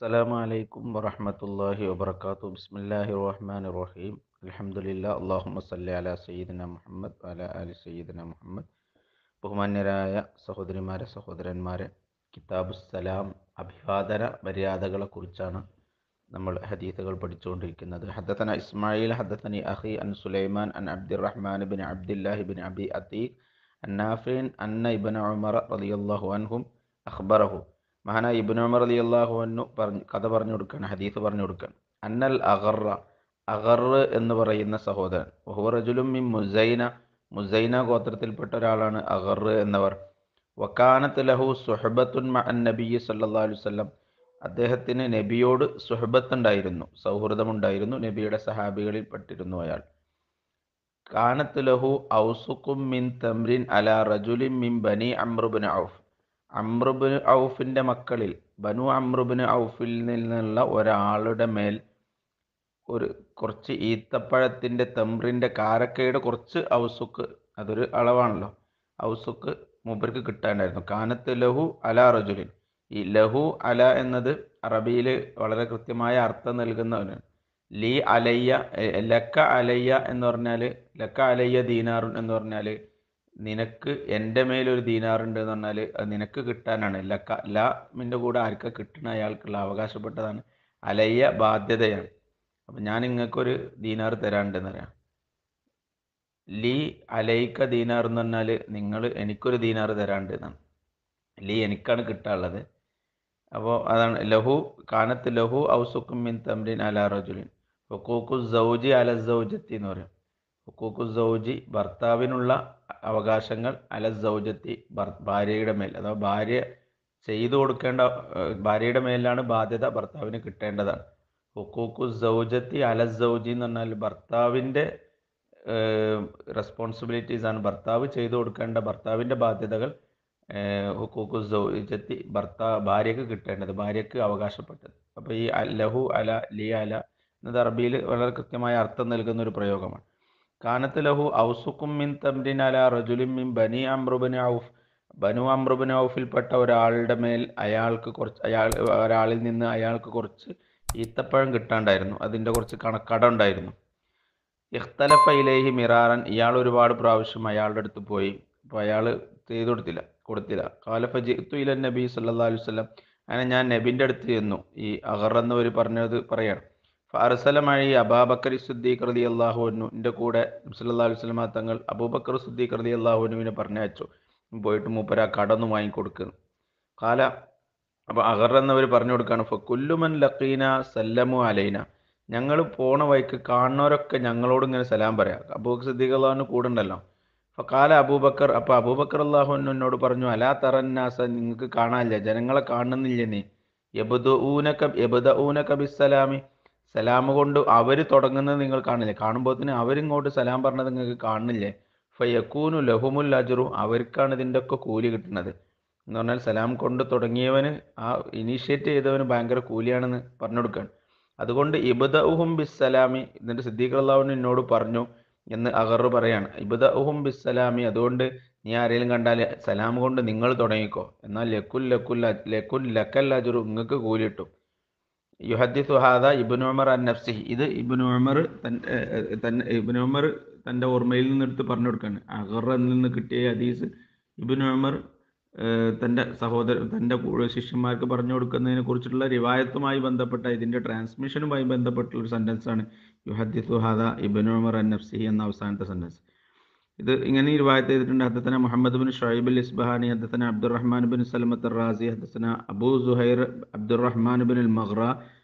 السلام عليكم ورحمة الله وبركاته بسم الله الرحمن الرحيم الحمد لله اللهم صل على سيدنا മുഹമ്മദ് وعلى آل سيدنا മുഹമ്മദ് ബഹുമാന്യരായ സഹോദരിമാരെ സഹോദരന്മാരെ കിതാബുസ്സലാം അഭിവാദന മര്യാദകളെ കുറിച്ചാണ് നമ്മൾ ഹദീസുകൾ പഠിച്ചുകൊണ്ടിരിക്കുന്നത് ഹദ്ദത്തന ഇസ്മായിൽ ഹദ്ദത്തനി അഹി അൻ സുലൈമാൻ അൻ അബ്ദുറഹ്മാൻ ബിൻ അബ്ദുല്ലാഹി ബിൻ അബി അത്തീഖ് അൻ നാഫിൻ അന്ന ഇബ്ന ഉമർ റളിയല്ലാഹു അൻഹും അഖ്ബറഹു മഹാനായ ഇബ്നു ഉമർ റളിയല്ലാഹു അൻഹു പറഞ്ഞു കഥ പറഞ്ഞു കൊടുക്കുകയാണ് ഹദീസ് പറഞ്ഞു കൊടുക്കുകയാണ് അന്നൽ അഗറ അഗർ എന്ന് പറയുന്ന സഹോദരൻ വഹുവ റജുലും മിൻ മുസൈന മുസൈന ഗോത്രത്തിൽപ്പെട്ട ഒരാളാണ് അഗർ എന്നവർ വക്കാനത്ത് ലഹു സുഹബത്തുൻ മഅൻ നബി സല്ലല്ലാഹു അലൈഹി വസല്ലം അദ്ദേഹത്തിന് നബിയോട് സുഹബത്തുണ്ടായിരുന്നു സൗഹൃദമുണ്ടായിരുന്നു നബിയുടെ സഹാബികളിൽ പെട്ടിരുന്നു അയാൾ കാനത്ത് ലഹു ഔസുക്കും മിൻ തംറിൻ അല റജുലിൻ മിൻ ബനി അമ്രുബിൻ ഔഫ് അമ്രുബിൻ ഔഫിൻ്റെ മക്കളിൽ ബനു അമ്രുബിൻ ഔഫിൽ നിന്നുള്ള ഒരാളുടെ മേൽ ഒരു കുറച്ച് ഈത്തപ്പഴത്തിൻ്റെ തെമ്രിൻ്റെ കാരക്കയുടെ കുറച്ച് ഔസുക്ക് അതൊരു അളവാണല്ലോ ഔസുക്ക് മൂപ്പർക്ക് കിട്ടാണ്ടായിരുന്നു കാനത്ത് ലഹു അല റജുലിൻ ഈ ലഹു അല എന്നത് അറബിയിൽ വളരെ കൃത്യമായ അർത്ഥം നൽകുന്ന ലീ അലയ്യ ലക്ക അലയ്യ എന്ന് പറഞ്ഞാൽ ലക്ക അലയ്യ ദീനാറുൻ എന്ന് പറഞ്ഞാൽ നിനക്ക് എൻ്റെ മേലൊരു ദീനാറുണ്ട് എന്ന് പറഞ്ഞാൽ അത് നിനക്ക് കിട്ടാനാണ് ലക്ക ലാമിൻ്റെ കൂടെ ആർക്ക കിട്ടണ അയാൾക്കുള്ള അവകാശപ്പെട്ടതാണ് അലയ്യ ബാധ്യതയാണ് അപ്പം ഞാൻ നിങ്ങൾക്കൊരു ദീനാർ തരാണ്ടെന്ന് പറയാം ലീ അലൈക്ക ദീനാർ എന്ന് പറഞ്ഞാൽ നിങ്ങൾ എനിക്കൊരു ദീനാർ തരാണ്ട് എന്നാണ് ലീ എനിക്കാണ് കിട്ടാനുള്ളത് അപ്പോൾ അതാണ് ലഹു കാനത്ത് ലഹു ഔസുക്കും മിൻ തംരിൻ അല റജുലിൻ ഹുക്കൂക്കു സൗജി അല സൗജത്തി എന്ന് പറയും ഹുക്കൂക്കു സൗജി ഭർത്താവിനുള്ള അവകാശങ്ങൾ അല സൗജത്തി ഭാര്യയുടെ മേൽ അഥവാ ഭാര്യ ചെയ്തു കൊടുക്കേണ്ട ഭാര്യയുടെ മേലാണ് ബാധ്യത ഭർത്താവിന് കിട്ടേണ്ടതാണ് ഹുക്കൂക്കു സൗജത്തി അല സൗജി എന്ന് പറഞ്ഞാൽ ഭർത്താവിൻ്റെ റെസ്പോൺസിബിലിറ്റീസ് ആണ് ഭർത്താവ് ചെയ്തു കൊടുക്കേണ്ട ഭർത്താവിൻ്റെ ബാധ്യതകൾ ഹുക്കൂക്കു സൗജത്തി ഭർത്താ ഭാര്യക്ക് കിട്ടേണ്ടത് ഭാര്യക്ക് അവകാശപ്പെട്ടത് അപ്പോൾ ഈ ലഹു അല ലി അല എന്നത് അറബിയിൽ വളരെ കൃത്യമായ അർത്ഥം നൽകുന്ന ഒരു പ്രയോഗമാണ് കാനത്ത് ലഹു ഔസുക്കും മിൻ തംരിൻ അല റജുലിൻ മിൻ ബനി അമ്രുബിൻ ഔഫ് ബനു അമ്രുബിൻ ഔഫിൽപ്പെട്ട ഒരാളുടെ മേൽ അയാൾക്ക് കുറച്ച് അയാൾ ഒരാളിൽ നിന്ന് അയാൾക്ക് കുറച്ച് ഈത്തപ്പഴം കിട്ടാണ്ടായിരുന്നു അതിൻ്റെ കുറച്ച് കണക്കട ഉണ്ടായിരുന്നു ഇഖ്തലഫ ഇലേഹി മിറാറൻ ഇയാൾ ഒരുപാട് പ്രാവശ്യം അയാളുടെ അടുത്ത് പോയി അപ്പോൾ അയാൾ ചെയ്തു കൊടുത്തില്ല കൊടുത്തില്ല കാലഫ ജിത്തു ഇല നബി സല്ലാ അലൈഹി വല്ലം അങ്ങനെ ഞാൻ നബിൻ്റെ അടുത്ത് ചെന്നു ഈ അഹർ എന്നവർ പറഞ്ഞത് പറയാണ് ഫാർസലമഴി അബാബക്കർ സുദ്ദീഖ് റതി അള്ളാഹുവിൻ്റെ കൂടെ സല്ലാ അലൈഹി സ്വലമ തങ്ങൾ അബൂബക്കർ സുദ്ദീഖ് റതി അള്ളാഹുവിനുവിനെ പറഞ്ഞയച്ചു പോയിട്ട് മൂപ്പര കടന്നു വാങ്ങിക്കൊടുക്കുന്നു കാല അപ്പോൾ അഹർ എന്നവർ പറഞ്ഞു കൊടുക്കുകയാണ് ഫുല്ലുമൻ ലക്കീന സല്ലമു അലൈന ഞങ്ങൾ പോണ വഴിക്ക് കാണുന്നവരൊക്കെ ഞങ്ങളോട് ഇങ്ങനെ സലാം പറയാം അബൂബക്കർ സിദ്ദീഖ് അള്ളാഹുവിന് കൂടെ ഉണ്ടല്ലോ അപ്പോൾ കാല അബൂബക്കർ അപ്പോൾ അബൂബക്കർ അള്ളാഹു എന്നോട് പറഞ്ഞു അലാ തറന്നാസ നിങ്ങൾക്ക് കാണാനില്ല ജനങ്ങളെ കാണുന്നില്ല നീ യബുദ ഊനക യബുദ ഊനക ബിസ്സലാമി സലാം കൊണ്ട് അവർ തുടങ്ങുന്നത് നിങ്ങൾ കാണില്ലേ കാണുമ്പോൾ തന്നെ അവരിങ്ങോട്ട് സലാം പറഞ്ഞത് നിങ്ങൾക്ക് കാണുന്നില്ലേ ഫയക്കൂനു ലഹുമുൽ അജറു അവർക്കാണ് ഇതിൻ്റെ ഒക്കെ കൂലി കിട്ടുന്നത് എന്ന് പറഞ്ഞാൽ സലാം കൊണ്ട് തുടങ്ങിയവന് ആ ഇനീഷ്യേറ്റ് ചെയ്തവന് ഭയങ്കര കൂലിയാണെന്ന് പറഞ്ഞു കൊടുക്കുകയാണ് അതുകൊണ്ട് ഇബദ ഉഹും ബിസ്സലാമി ഇതിൻ്റെ സിദ്ദീഖ് അള്ളാഹുവിന് എന്നോട് പറഞ്ഞു എന്ന് അഗർ പറയാണ് ഇബദ ഉഹും ബിസ്സലാമി അതുകൊണ്ട് നീ ആരെങ്കിലും കണ്ടാൽ സലാം കൊണ്ട് നിങ്ങൾ തുടങ്ങിക്കോ എന്നാൽ ലക്കുൽ ലക്കുൽ ലക്കുൽ ലക്കൽ അജുറു നിങ്ങൾക്ക് കൂലി കിട്ടും യുഹദ്ദി സുഹാദ ഇബിൻ ഉമർ അൻ നഫ്സിഹി ഇത് ഇബിൻ ഉമർ തൻ്റെ ഇബിൻ ഉമർ തൻ്റെ ഓർമ്മയിൽ നിന്നെടുത്ത് പറഞ്ഞു കൊടുക്കുകയാണ് അഗറിൽ നിന്ന് കിട്ടിയ ഹദീസ് ഇബിൻ ഉമർ തൻ്റെ സഹോദര തൻ്റെ ശിഷ്യന്മാർക്ക് പറഞ്ഞു കൊടുക്കുന്നതിനെ കുറിച്ചുള്ള റിവായത്തുമായി ബന്ധപ്പെട്ട ഇതിൻ്റെ ട്രാൻസ്മിഷനുമായി ബന്ധപ്പെട്ടുള്ള ഒരു സെൻറ്റൻസാണ് യുഹദ്ദി സുഹാദ ഇബിൻ ഉമർ അൻ നഫ്സിഹി എന്ന അവസാനത്തെ സെൻറ്റൻസ് ഇത് ഇങ്ങനെ ഈ റിവായത്ത് ചെയ്തിട്ടുണ്ട് ഹദ്ദത്തന മുഹമ്മദ് ബിൻ ഷുഹൈബ് അൽ ഇസ്ബഹാനി ഹദ്ദത്തന അബ്ദുറഹ്മാൻ ബിൻ സലമത്ത് റാസി ഹദ്ദത്തന അബൂ സുഹൈർ അബ്ദുറഹ്മാൻ ബിൻ അൽ മഗ്ര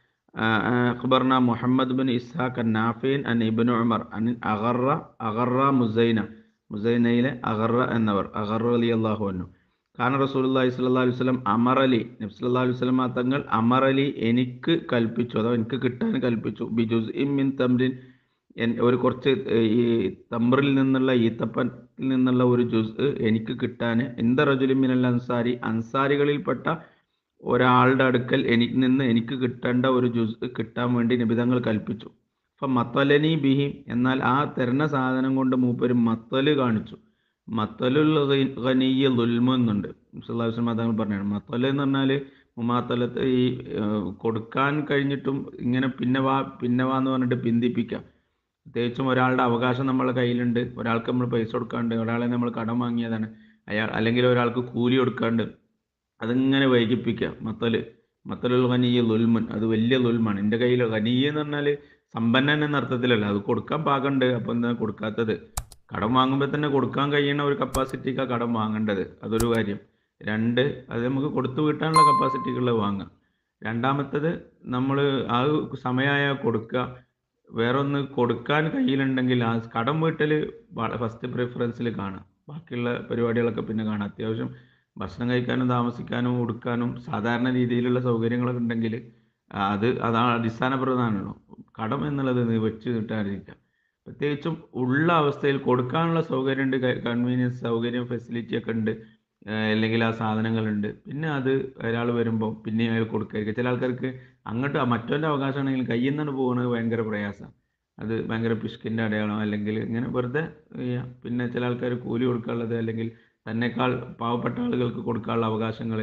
അഖ്ബർന മുഹമ്മദ് ബിൻ ഇസ്ഹാഖ് നാഫീൻ അൻ ഇബിൻ ഉമർ അൻ അഗറ അഗറ മുസൈന മുസൈനയിലെ അഗറ എന്നവർ അഗറ അലി അള്ളാഹു അന്നു ഖാൻ റസൂലി സ്വല്ലാ അലൈഹി സ്വലം അമറലി നബി സല്ലാ അലൈഹി സ്വലം തങ്ങൾ അമറലി എനിക്ക് കൽപ്പിച്ചു അഥവാ എനിക്ക് കിട്ടാൻ കൽപ്പിച്ചു ബിജുസ് ഇം മിൻ തംരിൻ ഒരു കുറച്ച് ഈ തമ്രിൽ നിന്നുള്ള ഈത്തപ്പത്തിൽ നിന്നുള്ള ഒരു ജുസ് എനിക്ക് കിട്ടാൻ എന്ത റജുലിമിനൽ അൻസാരി അൻസാരികളിൽപ്പെട്ട ഒരാളുടെ അടുക്കൽ എനിക്ക് നിന്ന് എനിക്ക് കിട്ടേണ്ട ഒരു ജുസ് കിട്ടാൻ വേണ്ടി നിബിതങ്ങൾ കൽപ്പിച്ചു അപ്പം മത്തലനി ബിഹി എന്നാൽ ആ തരുന്ന സാധനം കൊണ്ട് മൂപ്പര് മത്തല് കാണിച്ചു മത്തലുൽ ഖനിയ ദുൽമ എന്നുണ്ട് സുല്ലാസ്ലം തങ്ങൾ പറഞ്ഞാണ് മത്തല് എന്ന് പറഞ്ഞാൽ മുമാത്തലത്ത് ഈ ഏഹ്, കൊടുക്കാൻ കഴിഞ്ഞിട്ടും ഇങ്ങനെ പിന്നെ വാ പിന്നെ വാ എന്ന് പറഞ്ഞിട്ട് പിന്തിപ്പിക്കാം പ്രത്യേകിച്ചും ഒരാളുടെ അവകാശം നമ്മളെ കയ്യിലുണ്ട് ഒരാൾക്ക് നമ്മൾ പൈസ കൊടുക്കാണ്ട് ഒരാളെ നമ്മൾ കടം വാങ്ങിയതാണ് അയാൾ അല്ലെങ്കിൽ ഒരാൾക്ക് കൂലി കൊടുക്കാണ്ട് അതിങ്ങനെ വൈകിപ്പിക്കുക മത്തല് മത്തലുൽ ഖനിയ ലുൽമുൻ അത് വലിയ ലുൽമാണ് എൻ്റെ കയ്യിൽ ഖനിയ എന്ന് പറഞ്ഞാൽ സമ്പന്നൻ എന്ന അർത്ഥത്തിലല്ല അത് കൊടുക്കാൻ പാകണ്ട് അപ്പോൾ എന്താ കൊടുക്കാത്തത് കടം വാങ്ങുമ്പോൾ തന്നെ കൊടുക്കാൻ കഴിയുന്ന ഒരു കപ്പാസിറ്റിക്കാണ് കടം വാങ്ങേണ്ടത് അതൊരു കാര്യം രണ്ട് അത് നമുക്ക് കൊടുത്തു വീട്ടാനുള്ള കപ്പാസിറ്റിക്കുള്ളത് വാങ്ങാം രണ്ടാമത്തത് നമ്മൾ ആ സമയമായ കൊടുക്കുക വേറെ ഒന്ന് കൊടുക്കാൻ കയ്യിലുണ്ടെങ്കിൽ ആ കടം വീട്ടൽ ഫസ്റ്റ് പ്രിഫറൻസിൽ കാണാം ബാക്കിയുള്ള പരിപാടികളൊക്കെ പിന്നെ കാണാം അത്യാവശ്യം ഭക്ഷണം കഴിക്കാനും താമസിക്കാനും ഉടുക്കാനും സാധാരണ രീതിയിലുള്ള സൗകര്യങ്ങളൊക്കെ ഉണ്ടെങ്കിൽ അത് അതാണ് അടിസ്ഥാനപ്രധാനമാണല്ലോ കടം എന്നുള്ളത് നീ വെച്ച് കിട്ടാതിരിക്കുക പ്രത്യേകിച്ചും ഉള്ള അവസ്ഥയിൽ കൊടുക്കാനുള്ള സൗകര്യമുണ്ട് കൺവീനിയൻസ് സൗകര്യം ഫെസിലിറ്റി ഒക്കെ ഉണ്ട് ഏഹ് അല്ലെങ്കിൽ ആ സാധനങ്ങളുണ്ട് പിന്നെ അത് ഒരാൾ വരുമ്പോൾ പിന്നെ അയാൾ കൊടുക്കുക ചില ആൾക്കാർക്ക് അങ്ങോട്ട് മറ്റവൻ്റെ അവകാശമാണെങ്കിൽ കയ്യിൽ നിന്നാണ് പോകുന്നത് ഭയങ്കര പ്രയാസമാണ് അത് ഭയങ്കര പിഷ്കിൻ്റെ അടയാളം അല്ലെങ്കിൽ ഇങ്ങനെ വെറുതെ ചെയ്യാം പിന്നെ ചില ആൾക്കാർ കൂലി കൊടുക്കാനുള്ളത് അല്ലെങ്കിൽ തന്നെക്കാൾ പാവപ്പെട്ട ആളുകൾക്ക് കൊടുക്കാനുള്ള അവകാശങ്ങൾ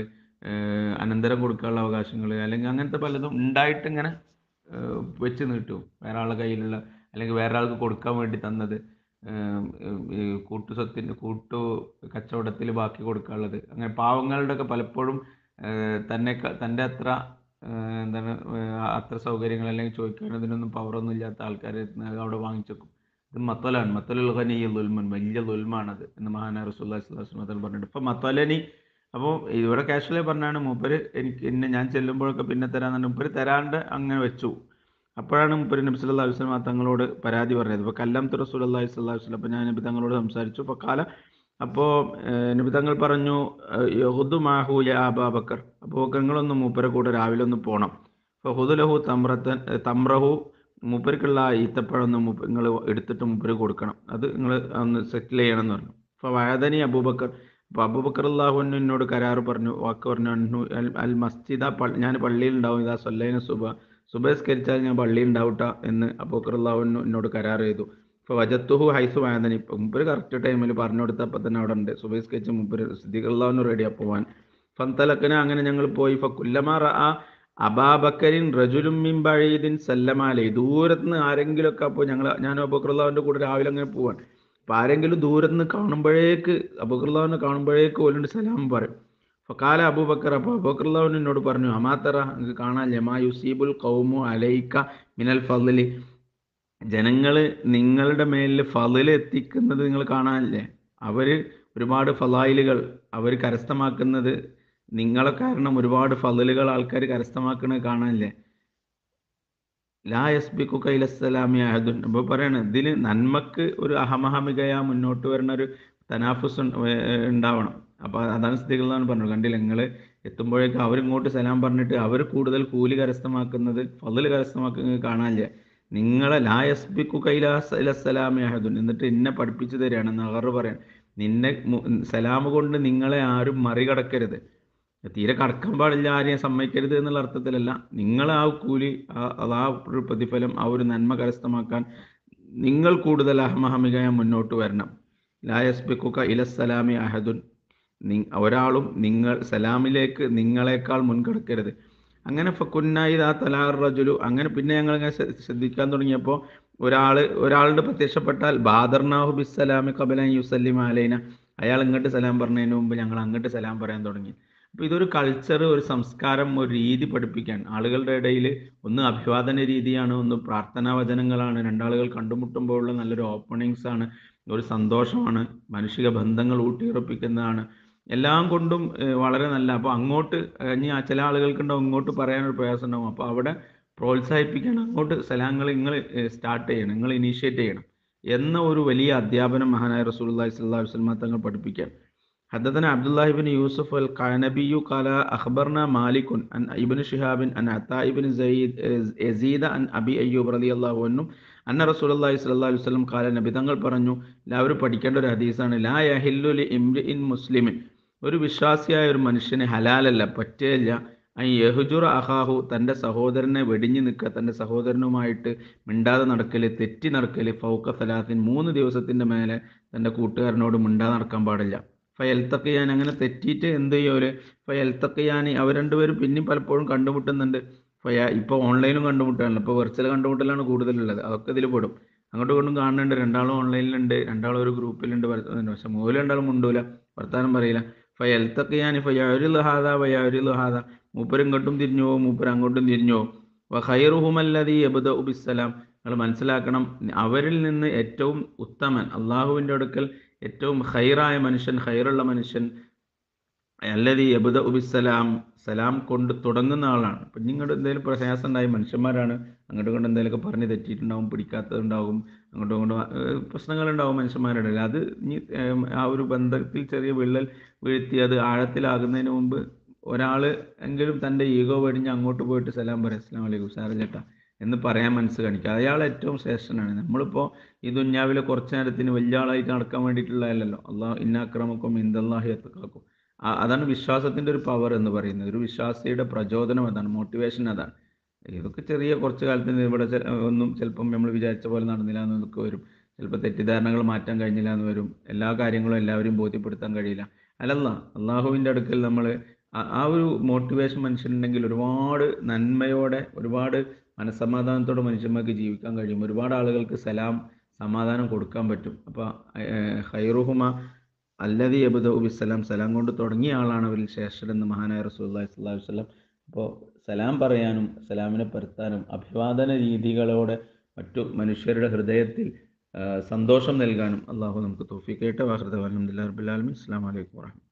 അനന്തരം കൊടുക്കാനുള്ള അവകാശങ്ങൾ അല്ലെങ്കിൽ അങ്ങനത്തെ പലതും ഉണ്ടായിട്ട് ഇങ്ങനെ ഏഹ് വെച്ച് നീട്ടും വേറെ ആളുടെ കയ്യിലുള്ള അല്ലെങ്കിൽ വേറെ ആൾക്ക് കൊടുക്കാൻ വേണ്ടി തന്നത് ഏഹ് ഈ കൂട്ടു സ്വത്തിന് കൂട്ടു കച്ചവടത്തിൽ ബാക്കി കൊടുക്കാനുള്ളത് അങ്ങനെ പാവങ്ങളുടെ ഒക്കെ പലപ്പോഴും ഏഹ് തന്നെ തൻ്റെ അത്ര ഏഹ് എന്താണ് ഏഹ് അത്ര സൗകര്യങ്ങൾ അല്ലെങ്കിൽ ചോദിക്കാൻ ഇതിനൊന്നും പവറൊന്നും ഇല്ലാത്ത ആൾക്കാർ അവിടെ വാങ്ങിച്ചേക്കും ഇത് മത്തലാണ് മത്തലുൽ ഖനി ലുൽമൻ വലിയ ലുൽമാണത് എന്ന് മഹാന റസൂല്ലാ സ്വലാസ്ലം പറഞ്ഞിട്ട് ഇപ്പം മത്തലനി അപ്പോൾ ഇവിടെ കാഷ്വലി പറഞ്ഞാണ് മൂപ്പര് എനിക്ക് എന്നെ ഞാൻ ചെല്ലുമ്പോഴൊക്കെ പിന്നെ തരാന്ന് മൂപ്പര് തരാണ്ട് അങ്ങനെ വെച്ചു അപ്പോഴാണ് മുപ്പര് നബി സല്ലല്ലാഹു അലൈഹി വസല്ലം തങ്ങളോട് പരാതി പറഞ്ഞത് അപ്പോൾ കല്ലംത്ത് റസൂലുള്ളാഹി സ്വല്ലല്ലാഹു അലൈഹി വസല്ലം അപ്പോൾ ഞാൻ നബി തങ്ങളോട് സംസാരിച്ചു അപ്പോൾ കാല അപ്പോൾ നബി തങ്ങൾ പറഞ്ഞു യഹുദു മാഹു യാ അബാബക്കർ അപ്പോൾ നിങ്ങളൊന്ന് മൂപ്പരെ കൂടെ രാവിലെ ഒന്ന് പോകണം അപ്പോൾ ഹുദുലഹു തമ്രത്തൻ തമ്രഹു മൂപ്പർക്കുള്ള ആ ഈത്തപ്പഴം ഒന്ന് മൂപ്പ നിങ്ങൾ എടുത്തിട്ട് മൂപ്പര് കൊടുക്കണം അത് നിങ്ങൾ ഒന്ന് സെറ്റിൽ ചെയ്യണം എന്ന് പറഞ്ഞു അപ്പോൾ വയദനി അബൂബക്കർ അപ്പോൾ അബൂബക്കർ അള്ളാഹുവിന് എന്നോട് കരാറ് പറഞ്ഞു വാക്ക് പറഞ്ഞു അന്നു അൽ അൽ മസ്ജിദ പള്ളി ഞാൻ പള്ളിയിൽ ഉണ്ടാവും ഇതാ സൊല്ലൈന സുബ സുബസ്കരിച്ചാൽ ഞാൻ പള്ളിയിൽ ഉണ്ടാവട്ട എന്ന് അബൂബക്കർ അള്ളാഹുവിന് എന്നോട് കരാർ ചെയ്തു ഇപ്പോൾ വജത്തുഹു ഹൈസു വായതനി ഇപ്പം മുപ്പര് കറക്റ്റ് ടൈമിൽ പറഞ്ഞു കൊടുത്തപ്പോൾ തന്നെ അവിടെ ഉണ്ട് സുബസ്കരിച്ച് മുപ്പര് സിദ്ദീഖുള്ളാഹുവിന് റെഡിയാ പോവാൻ ഫന്തലക്കന അങ്ങനെ ഞങ്ങൾ പോയി ഫക്കുല്ലമാർ ആ അബാബക്കരിൻ റജുലും മിൻ ബഴീദിൻ സല്ലമാലേ ദൂരത്ത് നിന്ന് ആരെങ്കിലുമൊക്കെ അപ്പോൾ ഞങ്ങൾ ഞാൻ അബൂബക്കറുള്ളാവിൻ്റെ കൂടെ രാവിലെ അങ്ങനെ പോവാൻ അപ്പോൾ ആരെങ്കിലും ദൂരത്ത് നിന്ന് കാണുമ്പോഴേക്ക് അബൂബക്കറുള്ളാവിനെ കാണുമ്പോഴേക്ക് ഓലുണ്ട് സലാം പറയും ഫക്കാല അബൂബക്കർ അപ്പോൾ അബൂബക്കറുള്ളാവിൻ എന്നോട് പറഞ്ഞു അമാത്തറ നിങ്ങൾക്ക് കാണാനില്ലേ മാ യുസീബുൽ കൗമു അലൈക്ക മിനൽ ഫضലി ജനങ്ങൾ നിങ്ങളുടെ മേലിൽ ഫضൽ എത്തിക്കുന്നത് നിങ്ങൾ കാണാനില്ലേ അവർ ഒരുപാട് ഫലായിലുകൾ അവർ കരസ്ഥമാക്കുന്നത് നിങ്ങളെ കാരണം ഒരുപാട് ഫضലുകൾ ആൾക്കാർ കരസ്ഥമാക്കുന്നത് കാണാനില്ലേ ലാ യസ്ബിക്കു കൈലസ്സലാമി അഹദുൻ അപ്പോൾ പറയണ ഇതിൽ നന്മക്ക് ഒരു അഹമഹമികയാ മുന്നോട്ട് വരുന്ന ഒരു തനാഫുസ് ഉണ്ടാവണം അപ്പോൾ അതാണ് സ്ഥിതികളാണ് പറഞ്ഞത് കണ്ടില്ല നിങ്ങൾ എത്തുമ്പോഴേക്കും അവരിങ്ങോട്ട് സലാം പറഞ്ഞിട്ട് അവർ കൂടുതൽ കൂലി കരസ്ഥമാക്കുന്നത് ഫضൽ കരസ്ഥമാക്കുന്നത് കാണാനില്ല നിങ്ങളെ ലാ യസ്ബിക്കു കൈലാസലാമി അഹദുൻ എന്നിട്ട് എന്നെ പഠിപ്പിച്ചു തരികയാണ് നഗറ് പറയാൻ നിന്നെ സലാമ് കൊണ്ട് നിങ്ങളെ ആരും മറികടക്കരുത് തീരെ കടക്കാൻ പാടില്ല ആരെയും സമ്മതിക്കരുത് എന്നുള്ള അർത്ഥത്തിലല്ല നിങ്ങൾ ആ കൂലി ആ ഒരു പ്രതിഫലം ആ ഒരു നന്മ കരസ്ഥമാക്കാൻ നിങ്ങൾ കൂടുതൽ അഹമഹമികയായി മുന്നോട്ട് വരണം ലായസ്ബിക്കുക ഇലസലാമി അഹദുൻ ഒരാളും നിങ്ങൾ സലാമിലേക്ക് നിങ്ങളെക്കാൾ മുൻകടക്കരുത് അങ്ങനെ ഫക്കുന്നായി ആ തലാർ റജുലു അങ്ങനെ പിന്നെ ഞങ്ങൾ ഇങ്ങനെ ശ്രദ്ധിക്കാൻ തുടങ്ങിയപ്പോൾ ഒരാൾ ഒരാളുടെ പ്രത്യക്ഷപ്പെട്ടാൽ ബാദർനാഹു ബിസ്സലാമി കബലൻ യുസല്ലിം അലൈന അയാൾ ഇങ്ങോട്ട് സലാം പറഞ്ഞതിന് മുമ്പ് ഞങ്ങൾ അങ്ങോട്ട് സലാം പറയാൻ തുടങ്ങി അപ്പോൾ ഇതൊരു കൾച്ചർ ഒരു സംസ്കാരം ഒരു രീതി പഠിപ്പിക്കാൻ ആളുകളുടെ ഇടയിൽ ഒന്ന് അഭിവാദന രീതിയാണ് ഒന്ന് പ്രാർത്ഥനാ വചനങ്ങളാണ് രണ്ടാളുകൾ കണ്ടുമുട്ടുമ്പോഴുള്ള നല്ലൊരു ഓപ്പണിങ്സ് ആണ് ഒരു സന്തോഷമാണ് മാനുഷിക ബന്ധങ്ങൾ ഊട്ടിയുറപ്പിക്കുന്നതാണ് എല്ലാം കൊണ്ടും വളരെ നല്ല അപ്പോൾ അങ്ങോട്ട് ഇനി ചില ആളുകൾക്കുണ്ടാവും ഇങ്ങോട്ട് പറയാനൊരു പ്രയാസം ഉണ്ടാവും അപ്പോൾ അവിടെ പ്രോത്സാഹിപ്പിക്കാൻ അങ്ങോട്ട് സലാങ്ങൾ നിങ്ങൾ സ്റ്റാർട്ട് ചെയ്യണം നിങ്ങൾ ഇനീഷ്യേറ്റ് ചെയ്യണം എന്ന ഒരു വലിയ അധ്യാപനം മഹാനായ റസൂലുള്ളാഹി സ്വല്ലല്ലാഹു അലൈഹി വസല്ലം തങ്ങൾ പഠിപ്പിക്കാൻ حدثنا عبد الله بن يوسف القعنبي قال أخبرنا مالك عن ابن شهاب عن عطاء بن زيد يزيد عن أبي أيوب رضي الله عنه അന്ന റസൂലി സ്വല്ലല്ലാഹു അലൈഹി വസല്ലം കാല നബി തങ്ങൾ പറഞ്ഞു എല്ലാവരും പഠിക്കേണ്ട ഒരു ഹദീസാണ് ലാ യഹില്ലു ലി ഇംരിഇൻ മുസ്ലിമിൻ ഒരു വിശ്വാസിയായ ഒരു മനുഷ്യന് ഹലാലല്ല പറ്റില്ല ഐ യഹുജുറ അഹാഹു തൻ്റെ സഹോദരനെ വെടിഞ്ഞു നിൽക്കുക തൻ്റെ സഹോദരനുമായിട്ട് മിണ്ടാതെ നടക്കല് തെറ്റി നടക്കല് ഫൗക്ക സലാത്തിൻ മൂന്ന് ദിവസത്തിൻ്റെ മേലെ തൻ്റെ കൂട്ടുകാരനോട് മിണ്ടാതെ നടക്കാൻ പാടില്ല ഫയൽത്തക്കയാൻ അങ്ങനെ തെറ്റിയിട്ട് എന്ത് ചെയ്യോല് ഫയൽത്തക്കയാൻ അവർ രണ്ടുപേരും പിന്നെയും പലപ്പോഴും കണ്ടുമുട്ടുന്നുണ്ട് ഫയ ഇപ്പോൾ ഓൺലൈനും കണ്ടുമുട്ടാണല്ലോ ഇപ്പോൾ വെർച്വൽ കണ്ടുമുട്ടലാണ് കൂടുതലുള്ളത് അതൊക്കെ ഇതിൽ പെടും അങ്ങോട്ടും ഇങ്ങോട്ടും കാണുന്നുണ്ട് രണ്ടാളും ഓൺലൈനിലുണ്ട് രണ്ടാളും ഒരു ഗ്രൂപ്പിലുണ്ട് വർ- പക്ഷെ മൂല രണ്ടാളും മുണ്ടൂല വർത്താനം പറയില്ല ഫയൽത്തക്കയാൻ ഫയാരുൽ ഹാദ വയാരുൽ ഹാദ മൂപ്പര് ഇങ്ങോട്ടും തിരിഞ്ഞു പോകും മൂപ്പര് അങ്ങോട്ടും തിരിഞ്ഞു പോകും വഖൈറുഹുമല്ലദീ യബ്ദഉ ബിസ്സലാം നിങ്ങൾ മനസ്സിലാക്കണം അവരിൽ നിന്ന് ഏറ്റവും ഉത്തമൻ അള്ളാഹുവിൻ്റെ അടുക്കൽ ഏറ്റവും ഹൈറായ മനുഷ്യൻ ഹൈറുള്ള മനുഷ്യൻ അല്ലതി യബുദ ഉബിസ്സലാം സലാം കൊണ്ട് തുടങ്ങുന്ന ആളാണ് അപ്പം നിങ്ങളുടെ എന്തെങ്കിലും പ്രയാസം ഉണ്ടായി മനുഷ്യന്മാരാണ് അങ്ങോട്ടും ഇങ്ങോട്ടും എന്തെങ്കിലുമൊക്കെ പറഞ്ഞ് തെറ്റിയിട്ടുണ്ടാവും പിടിക്കാത്തതുണ്ടാവും അങ്ങോട്ടും ഇങ്ങോട്ടും ഏഹ് പ്രശ്നങ്ങളുണ്ടാവും മനുഷ്യന്മാരുടെ ഇടയിൽ അത് ഇനി ഏഹ് ആ ഒരു ബന്ധത്തിൽ ചെറിയ വിള്ളൽ വീഴ്ത്തി അത് ആഴത്തിലാകുന്നതിന് മുമ്പ് ഒരാൾ എങ്കിലും തൻ്റെ ഈഗോ വെടിഞ്ഞ് അങ്ങോട്ട് പോയിട്ട് സലാം പറയാം അസ്ലാം വലൈക്കും സാറ് ചേട്ടാ എന്ന് പറയാൻ മനസ്സ് കാണിക്കുക അയാൾ ഏറ്റവും ശ്രേഷ്ഠനാണ് നമ്മളിപ്പോൾ ഈ ദുന്യാവിലെ കുറച്ച് നേരത്തിന് വലിയ ആളായിട്ട് നടക്കാൻ വേണ്ടിയിട്ടുള്ളതല്ലല്ലോ അള്ളാഹ് ഇന്നാക്രമക്കും ഇന്ദല്ലാഹി എത്തക്കാക്കും അതാണ് വിശ്വാസത്തിൻ്റെ ഒരു പവർ എന്ന് പറയുന്നത് ഒരു വിശ്വാസിയുടെ പ്രചോദനം അതാണ് മോട്ടിവേഷൻ അതാണ് ഇതൊക്കെ ചെറിയ കുറച്ച് കാലത്തിന് ഇവിടെ ചെ- ഒന്നും ചിലപ്പം നമ്മൾ വിചാരിച്ച പോലെ നടന്നില്ല എന്നൊക്കെ വരും ചിലപ്പോൾ തെറ്റിദ്ധാരണകൾ മാറ്റാൻ കഴിഞ്ഞില്ല എന്ന് വരും എല്ലാ കാര്യങ്ങളും എല്ലാവരെയും ബോധ്യപ്പെടുത്താൻ കഴിയില്ല അല്ലല്ല അള്ളാഹുവിൻ്റെ അടുക്കൽ നമ്മൾ ആ ഒരു മോട്ടിവേഷൻ മനുഷ്യനുണ്ടെങ്കിൽ ഒരുപാട് നന്മയോടെ ഒരുപാട് മനസ്സമാധാനത്തോടെ മനുഷ്യന്മാർക്ക് ജീവിക്കാൻ കഴിയും ഒരുപാട് ആളുകൾക്ക് സലാം സമാധാനം കൊടുക്കാൻ പറ്റും അപ്പോൾ ഹൈറുഹുമ അല്ലതി അബുദ ഉബിസ്സലാം സലാം കൊണ്ട് തുടങ്ങിയ ആളാണ് അവരിൽ ശ്രേഷ്ഠൻ എന്ന് മഹാനായ റസൂല്ലി സ്വല്ലാഹു വസ്ലം അപ്പോൾ സലാം പറയാനും സലാമിനെ പരത്താനും അഭിവാദന രീതികളോടെ മറ്റു മനുഷ്യരുടെ ഹൃദയത്തിൽ ആ, സന്തോഷം നൽകാനും അള്ളാഹു നമുക്ക് തോഫിക്കേട്ട് വാഹൃദ അലഹമുല്ലാ റബുലാലമി അസ്സാം വലൈക്കും വാഹമത്തുള്ള